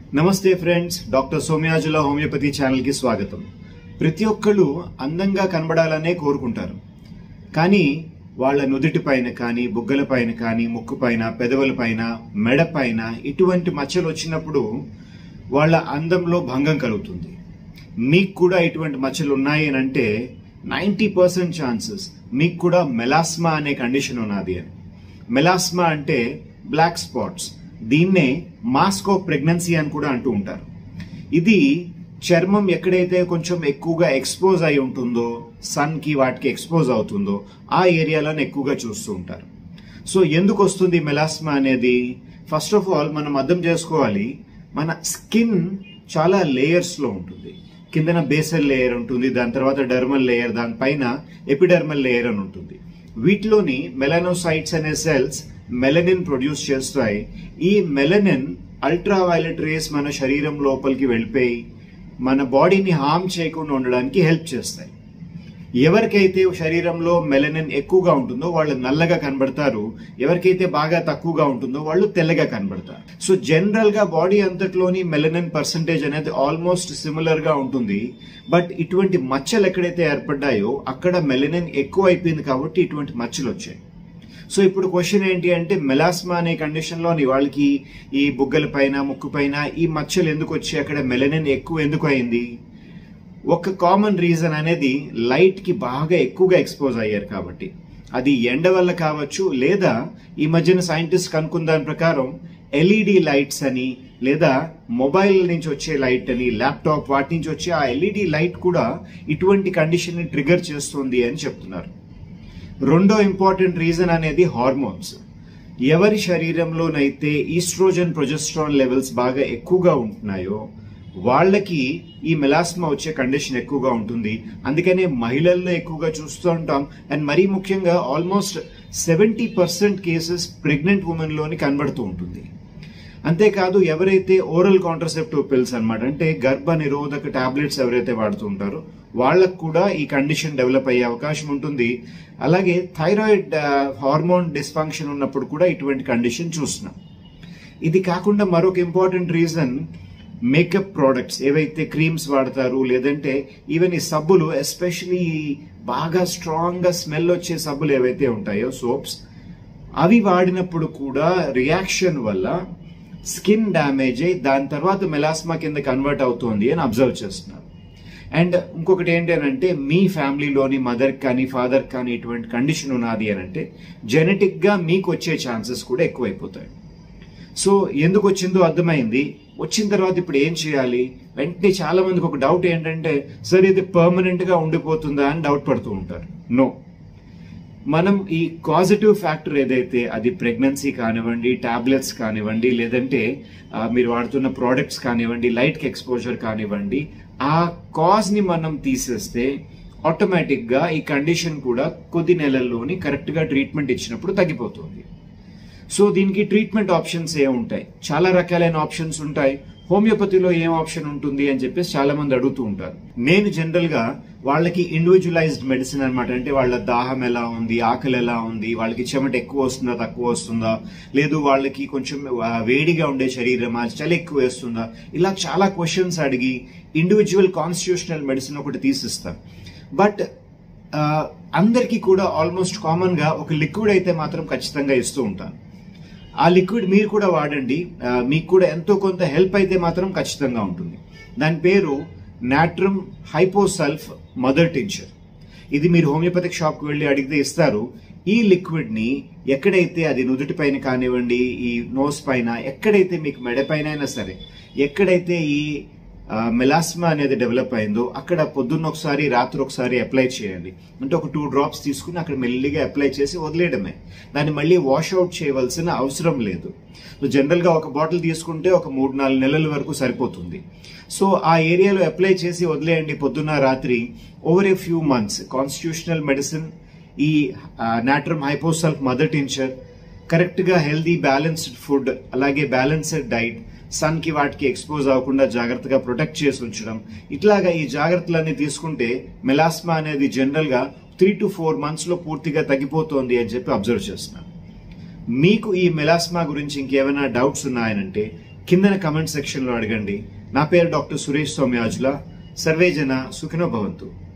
నమస్తే friends doctor సోమ్యాజుల homeopathy ఛానల్కి స్వాగతం ప్రతి ఒక్కళ్ళు అందంగా కనబడాలనే కోరుకుంటారు కానీ వాళ్ళ నుదుటి పైన కానీ బుగ్గల పైన కానీ ముక్కు పైన పెదవుల పైన మెడ పైన ఇటువంటి మచ్చలు వచ్చినప్పుడు వాళ్ళ అందంలో భంగం కలుగుతుంది మీకు కూడా ఇటువంటి మచ్చలు ఉన్నాయి అని అంటే నైంటీ పర్సెంట్ ఛాన్సెస్ మీకు కూడా మెలాస్మా అనే కండిషన్ ఉన్నది అని మెలాస్మా అంటే బ్లాక్ స్పాట్స్ దీన్నే మాస్క్ ఆఫ్ ప్రెగ్నెన్సీ అని కూడా అంటూ ఉంటారు ఇది చర్మం ఎక్కడైతే కొంచెం ఎక్కువగా ఎక్స్పోజ్ అయి ఉంటుందో సన్ కి వాటికి ఎక్స్పోజ్ అవుతుందో ఆ ఏరియాలను ఎక్కువగా చూస్తూ ఉంటారు సో ఎందుకు వస్తుంది మెలాస్మా అనేది ఫస్ట్ ఆఫ్ ఆల్ మనం అర్థం చేసుకోవాలి మన స్కిన్ చాలా లేయర్స్ లో ఉంటుంది కిందన బేసల్ లేయర్ ఉంటుంది దాని తర్వాత డర్మల్ లేయర్ దానిపైన ఎపిడర్మల్ లేయర్ అని ఉంటుంది వీటిలోని మెలనోసైట్స్ అనే సెల్స్ మెలనిన్ ప్రొడ్యూస్ చేస్తాయి ఈ మెలనిన్ అల్ట్రా వైలెట్ రేస్ మన శరీరం లోపలికి వెళ్ళిపోయి మన బాడీని హార్మ్ చేయకుండా ఉండడానికి హెల్ప్ చేస్తాయి ఎవరికైతే శరీరంలో మెలనిన్ ఎక్కువగా ఉంటుందో వాళ్ళు నల్లగా కనబడతారు ఎవరికైతే బాగా తక్కువగా ఉంటుందో వాళ్ళు తెల్లగా కనబడతారు సో జనరల్ గా బాడీ అంతట్లోని మెలనిన్ పర్సంటేజ్ అనేది ఆల్మోస్ట్ సిమిలర్ గా ఉంటుంది బట్ ఇటువంటి మచ్చలు ఎక్కడైతే ఏర్పడ్డాయో అక్కడ మెలనిన్ ఎక్కువ అయిపోయింది కాబట్టి ఇటువంటి మచ్చలు వచ్చాయి సో ఇప్పుడు క్వశ్చన్ ఏంటి అంటే మెలాస్మా అనే కండిషన్ లోని వాళ్ళకి ఈ బుగ్గల పైన ముక్కు పైన ఈ మచ్చలు ఎందుకు వచ్చి అక్కడ మెలనిన్ ఎక్కువ ఎందుకు అయింది ఒక కామన్ రీజన్ అనేది లైట్ కి బాగా ఎక్కువగా ఎక్స్పోజ్ అయ్యారు కాబట్టి అది ఎండ వల్ల కావచ్చు లేదా ఈ మధ్యన సైంటిస్ట్ కనుక్కున్న దాని ప్రకారం ఎల్ఈడి లైట్స్ అని లేదా మొబైల్ నుంచి వచ్చే లైట్ అని ల్యాప్టాప్ వాటి నుంచి వచ్చే ఆ ఎల్ఈడి లైట్ కూడా ఇటువంటి కండిషన్ ని ట్రిగర్ చేస్తుంది అని చెప్తున్నారు రెండో ఇంపార్టెంట్ రీజన్ అనేది హార్మోన్స్ ఎవరి శరీరంలోనైతే ఈస్ట్రోజన్ ప్రొజెస్ట్రాన్ లెవెల్స్ బాగా ఎక్కువగా ఉంటున్నాయో వాళ్ళకి ఈ మెలాస్మా వచ్చే కండిషన్ ఎక్కువగా ఉంటుంది అందుకనే మహిళల్లో ఎక్కువగా చూస్తూ ఉంటాం అండ్ మరీ ముఖ్యంగా almost seventy percent cases pregnant women లోని కనబడుతూ ఉంటుంది అంతేకాదు ఎవరైతే ఓరల్ కాంట్రసెప్టివ్ పిల్స్ అనమాట అంటే గర్భ నిరోధక టాబ్లెట్స్ ఎవరైతే వాడుతూ ఉంటారో వాళ్ళకు కూడా ఈ కండిషన్ డెవలప్ అయ్యే అవకాశం ఉంటుంది అలాగే థైరాయిడ్ హార్మోన్ డిస్ఫంక్షన్ ఉన్నప్పుడు కూడా ఇటువంటి కండిషన్ చూస్తున్నాం ఇది కాకుండా మరొక ఇంపార్టెంట్ రీజన్ మేకప్ ప్రోడక్ట్స్ ఏవైతే క్రీమ్స్ వాడతారు లేదంటే ఈవెన్ ఈ సబ్బులు ఎస్పెషలీ బాగా స్ట్రాంగ్ గా స్మెల్ వచ్చే సబ్బులు ఏవైతే ఉంటాయో సోప్స్ అవి వాడినప్పుడు కూడా రియాక్షన్ వల్ల స్కిన్ డ్యామేజ్ అయ్యి దాని తర్వాత మెలాస్మా కింద కన్వర్ట్ అవుతోంది అని అబ్జర్వ్ చేస్తున్నారు అండ్ ఇంకొకటి ఏంటి అని అంటే మీ ఫ్యామిలీలోని మదర్ కానీ ఫాదర్ కానీ ఇటువంటి కండిషన్ ఉన్నది అని అంటే జెనెటిక్ గా మీకు వచ్చే ఛాన్సెస్ కూడా ఎక్కువైపోతాయి సో ఎందుకు వచ్చిందో అర్థమైంది వచ్చిన తర్వాత ఇప్పుడు ఏం చేయాలి వెంటనే చాలా మందికి ఒక డౌట్ ఏంటంటే సరే ఇది పర్మనెంట్ గా ఉండిపోతుందా అని డౌట్ పడుతూ ఉంటారు నో మనం ఈ కాజిటివ్ ఫ్యాక్టర్ ఏదైతే అది ప్రెగ్నెన్సీ కానివ్వండి టాబ్లెట్స్ కానివ్వండి లేదంటే ఆ, మీరు వాడుతున్న ప్రోడక్ట్స్ కానివ్వండి లైట్ కి ఎక్స్పోజర్ కానివ్వండి ఆ కాజ్ ని మనం తీసేస్తే ఆటోమేటిక్ గా ఈ కండిషన్ కూడా కొద్ది నెలల్లోని కరెక్ట్ గా ట్రీట్మెంట్ ఇచ్చినప్పుడు తగ్గిపోతుంది సో దీనికి ట్రీట్మెంట్ ఆప్షన్స్ ఏ ఉంటాయి చాలా రకాలైన ఆప్షన్స్ ఉంటాయి హోమియోపతిలో ఏం ఆప్షన్ ఉంటుంది అని చెప్పేసి చాలా మంది అడుగుతూ ఉంటారు నేను జనరల్ గా వాళ్ళకి ఇండివిజువలైజ్డ్ మెడిసిన్ అన్నమాట అంటే వాళ్ళ దాహం ఎలా ఉంది ఆకలి ఎలా ఉంది వాళ్ళకి చెమట ఎక్కువ వస్తుందా తక్కువ వస్తుందా లేదు వాళ్ళకి కొంచెం ఆ, వేడిగా ఉండే శరీరమా చలి ఎక్కువ వేస్తుందా ఇలా చాలా క్వశ్చన్స్ అడిగి ఇండివిజువల్ కాన్స్టిట్యూషనల్ మెడిసిన్ ఒకటి తీసిస్తాను బట్ ఆ, అందరికీ కూడా ఆల్మోస్ట్ కామన్ గా ఒక లిక్విడ్ అయితే మాత్రం ఖచ్చితంగా ఇస్తూ ఉంటాను ఆ లిక్విడ్ మీరు కూడా వాడండి ఆ, మీకు కూడా ఎంతో కొంత హెల్ప్ అయితే మాత్రం ఖచ్చితంగా ఉంటుంది దాని పేరు నాట్రమ్ హైపోసల్ఫ్ మదర్ టించర్ ఇది మీరు హోమియోపతిక్ షాప్కి వెళ్ళి అడిగితే ఇస్తారు ఈ లిక్విడ్ ని ఎక్కడైతే అది నుదుటి పైన కానివ్వండి ఈ నోస్ పైన ఎక్కడైతే మీకు మెడ పైన అయినా సరే ఎక్కడైతే ఈ మెలాస్మా అనేది డెవలప్ అయిందో అక్కడ పొద్దున్న ఒకసారి రాత్రి ఒకసారి అప్లై చేయండి అంటే ఒక టూ డ్రాప్స్ తీసుకుని అక్కడ మెల్లిగా అప్లై చేసి వదిలేయడమే దాన్ని మళ్ళీ వాష్ అవుట్ చేయవలసిన అవసరం లేదు సో జనరల్ గా ఒక బాటిల్ తీసుకుంటే ఒక మూడు నాలుగు నెలల వరకు సరిపోతుంది సో ఆ ఏరియాలో అప్లై చేసి వదిలేయండి పొద్దున్న రాత్రి over a few months constitutional medicine ఈ natrum hyposulph mother tincture correct గా హెల్దీ బ్యాలెన్స్డ్ ఫుడ్ అలాగే బ్యాలెన్స్డ్ డైట్ సన్ కి వాటికి ఎక్స్పోజ్ అవ్వకుండా జాగ్రత్తగా ప్రొటెక్ట్ చేసి ఉంచడం ఇట్లాగా ఈ జాగ్రత్తలన్నీ తీసుకుంటే మెలాస్మా అనేది జనరల్ గా త్రీ టు ఫోర్ మంత్స్ లో పూర్తిగా తగ్గిపోతోంది అని చెప్పి అబ్జర్వ్ చేస్తున్నాను మీకు ఈ మెలాస్మా గురించి ఇంకేమైనా డౌట్స్ ఉన్నాయనంటే కిందన కమెంట్ సెక్షన్లో అడగండి నా పేరు డాక్టర్ సురేష్ సౌమ్యాజుల సర్వేజన సుఖినో భవంతు